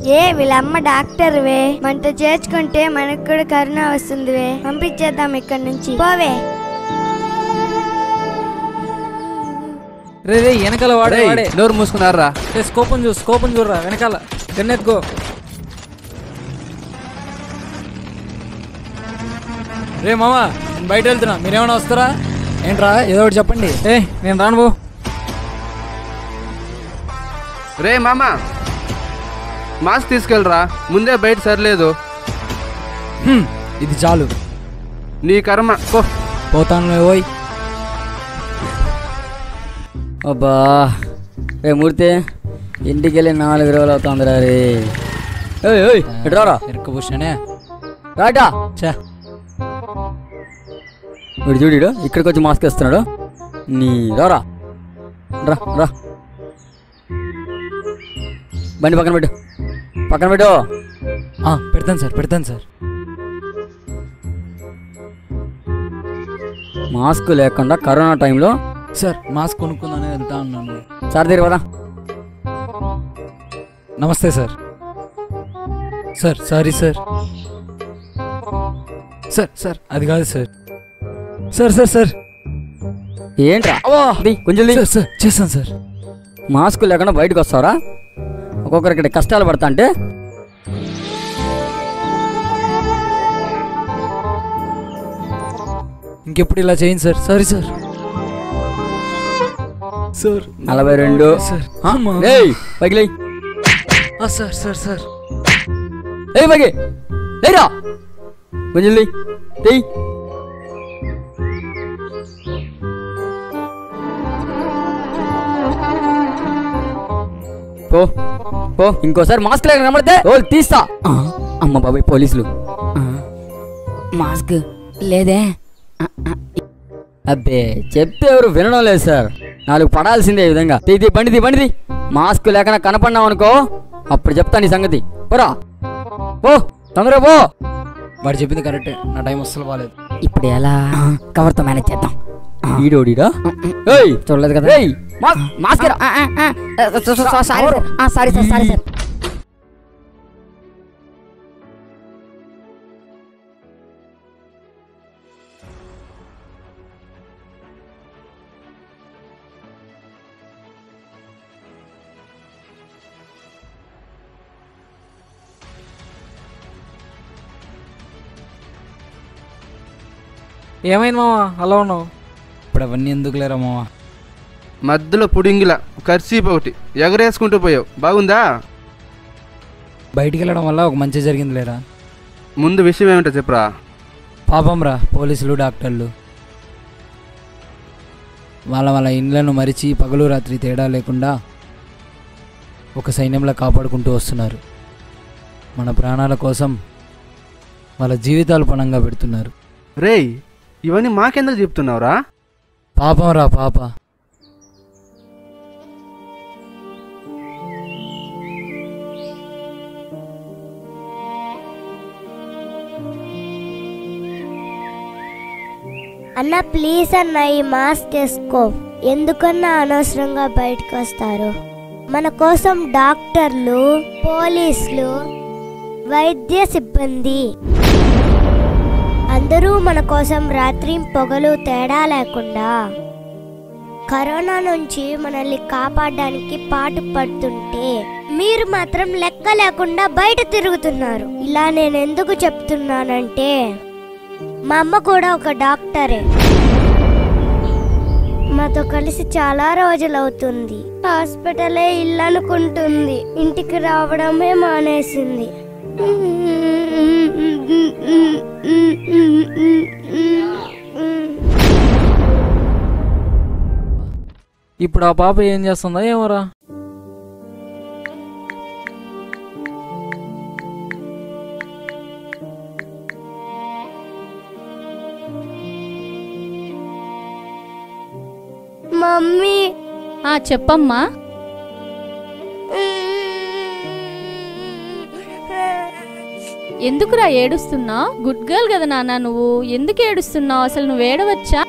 ఏ వీళ్ళమ్మ doctor వే మనతో చేర్చుకుంటే మనకు కూడా కరోనా వస్తుంది వే పంపించేద్దాం ఇక్కడి నుంచి పోవే రే రే వెనకాల వాడే రేయ్, వాడే నోరు మూసుకున్నారా రే స్కోపం చూ స్కోపం చూడరా వెనకాల గన్నెత్తుకో రే మామ నేను బయట వెళ్తున్నా మీరేమైనా వస్తారా ఏంట్రా ఏదో ఒకటి చెప్పండి ఏ నేను రాను బో రే మామ మాస్క్ తీసుకెళ్ళరా ముందే బయట సరిలేదు హ్మ్, ఇది చాలు నీ కర్మ పో పోతాను పోయి అబ్బా రే మూర్తి ఇంటికి వెళ్ళి నాలుగు రోజులు అవుతుందిరా రే ఏయ్ ఏయ్ ఇటు రారా ఎరకబూషనే రాటా చా వీడు చూడు ఇక్కడికి వచ్చి మాస్క్ వేస్తున్నాడు నీ రారా రా రా బండి పక్కన పెట్టు పక్కన పెట్టు ఆ, పెడతాను సార్ పెడతాను సార్ మాస్క్ లేకుండా కరోనా టైంలో సార్ మాస్క్ కొనుక్కుందానే వెళ్తా ఉన్నాను సార్ దగ్గర పదా నమస్తే sir sir sorry sir sir sir అది కాదు సార్ సార్ సార్ సార్ ఏంట్రా ది, కొంచెం ది. సార్ సార్ చేస్తాను సార్ మాస్క్ లేకుండా బయటకు వస్తావరా ఒక్కొక్కరు ఇక్కడ కష్టాలు పడతా అంటే ఇంకెప్పుడు ఇలా చేయండి సార్ సారీ సార్ సార్ నలభై రెండు సార్ ఆ, అమ్మా. ఏయ్ పైకి లేయ్ ఆ, సార్ సార్ సార్ ఏయ్ పైకి లేరా కొంచెం లేయ్ లేయ్ పో పో ఇంకోసారి మాస్క్ లేక కనబడితే ఓ తీస్తా ఆ, అమ్మ బాబాయ్ పోలీసులు ఆ, మాస్క్ లేదే ఆ, ఆ, అబ్బే చెప్తే ఎవరు వినడం లేదు సార్ నాలుగు పడాల్సిందే ఈ విధంగా తీ తీ, బండిది బండిది మాస్క్ లేకుండా కనపడినావు అనుకో అప్పుడు చెప్తా నీ సంగతి పోరా పో తొందరగా పో వాడు చెప్పింది కరెక్టే నా టైం అస్సలు బాగాలేదు ఇప్పుడు ఎలా కవర్తో మేనేజ్ చేద్దాం ఈడోడిడా ఏయ్ చూడలేదు కదా ఏయ్ mask sorry sir sorry sir ఏమైంది మామ అలా ఉన్నావు ఇప్పుడు అవన్నీ ఎందుకు లేరా మామ మధ్యలో పుడింగిల కర్చీప్ ఒకటి ఎగరేసుకుంటూ పోయావు బాగుందా బయటికి వెళ్ళడం వల్ల ఒక మంచి జరిగింది లేరా ముందు విషయం ఏమిటో చెప్పురా పాపం రా పోలీసులు డాక్టర్లు వాళ్ళ వాళ్ళ ఇండ్లను మరిచి పగలు రాత్రి తేడా లేకుండా ఒక సైన్యంలో కాపాడుకుంటూ వస్తున్నారు మన ప్రాణాల కోసం వాళ్ళ జీవితాలు పణంగా పెడుతున్నారు రేయ్ ఇవన్నీ మాకెందుకు చెప్తున్నావురా పాపం రా పాప అన్న ప్లీజ్ అన్న ఈ మాస్క్ వేసుకో ఎందుకన్నా అనవసరంగా బయటకు వస్తారు మన కోసం డాక్టర్లు పోలీసులు వైద్య సిబ్బంది అందరూ మన కోసం రాత్రి పొగలు తేడా లేకుండా కరోనా నుంచి మనల్ని కాపాడడానికి పాటు పడుతుంటే మీరు మాత్రం లెక్క లేకుండా బయట తిరుగుతున్నారు ఇలా నేను ఎందుకు చెప్తున్నానంటే మా అమ్మ కూడా ఒక డాక్టరే మాతో కలిసి చాలా రోజులు అవుతుంది హాస్పిటలే ఇల్లు అనుకుంటుంది ఇంటికి రావడమే మానేసింది ఇప్పుడు ఆ పాప ఏం చేస్తుందా ఏమోరా మమ్మీ ఆ చెప్పమ్మా ఎందుకురా ఏడుస్తున్నావు గుడ్ గర్ల్ కదా నాన్న నువ్వు ఎందుకు ఏడుస్తున్నావు అసలు నువ్వు ఏడవచ్చా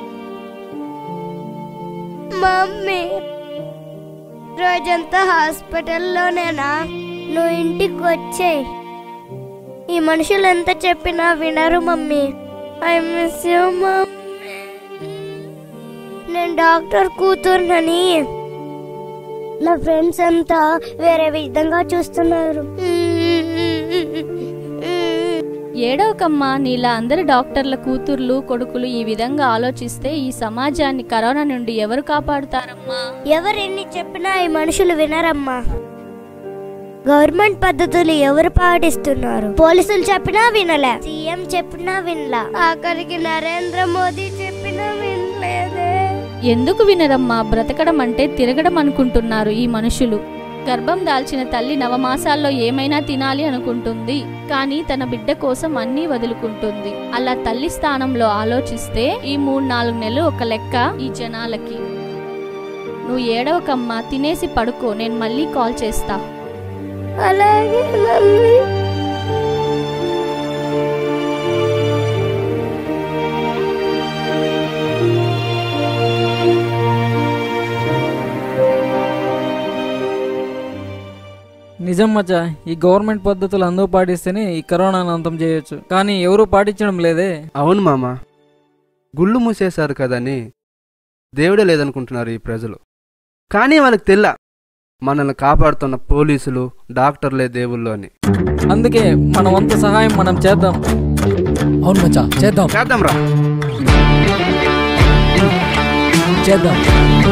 మమ్మీ రోజంతా హాస్పిటల్లోనేనా నువ్వు ఇంటికి వచ్చేయ్ ఈ మనుషులు ఎంత చెప్పినా వినరు mummy I miss you mummy నేను డాక్టర్ కూతురునని నా ఫ్రెండ్స్ అంతా వేరే విధంగా చూస్తున్నారు ఏడవకమ్మా నీలా అందరి డాక్టర్ల కూతుర్లు కొడుకులు ఈ విధంగా ఆలోచిస్తే ఈ సమాజాన్ని కరోనా నుండి ఎవరు కాపాడుతారమ్మా ఎవరు ఎన్ని చెప్పినా ఈ మనుషులు వినరమ్మా గవర్నమెంట్ పద్ధతులు ఎవరు పాటిస్తున్నారు పోలీసులు చెప్పినా వినలే సీఎం చెప్పినా వినలా ఆఖరికి నరేంద్ర మోదీ చెప్పినా వినలేదే ఎందుకు వినరమ్మా బ్రతకడం అంటే తిరగడం అనుకుంటున్నారు ఈ మనుషులు గర్భం దాల్చిన తల్లి నవమాసాల్లో ఏమైనా తినాలి అనుకుంటుంది కానీ తన బిడ్డ కోసం అన్నీ వదులుకుంటుంది అలా తల్లి స్థానంలో ఆలోచిస్తే ఈ మూడు నాలుగు నెలలు ఒక లెక్క ఈ జనాలకి నువ్వు ఏడవకమ్మా తినేసి పడుకో నేను మళ్ళీ కాల్ చేస్తా అలాగే మమ్మీ నిజం మచ్చా ఈ గవర్నమెంట్ పద్ధతులు అందరూ పాటిస్తేనే ఈ కరోనాను అంతం చేయొచ్చు కానీ ఎవరు పాటించడం లేదే అవును మామ గుళ్ళు మూసేశారు కదని దేవుడే లేదనుకుంటున్నారు ఈ ప్రజలు కానీ వాళ్ళకి తెల్ల మనల్ని కాపాడుతున్న పోలీసులు డాక్టర్లే దేవుళ్ళు అని అందుకే మన వంతు సహాయం మనం చేద్దాం అవును మచ్చా చేద్దాం చేద్దాం రా చేద్దాం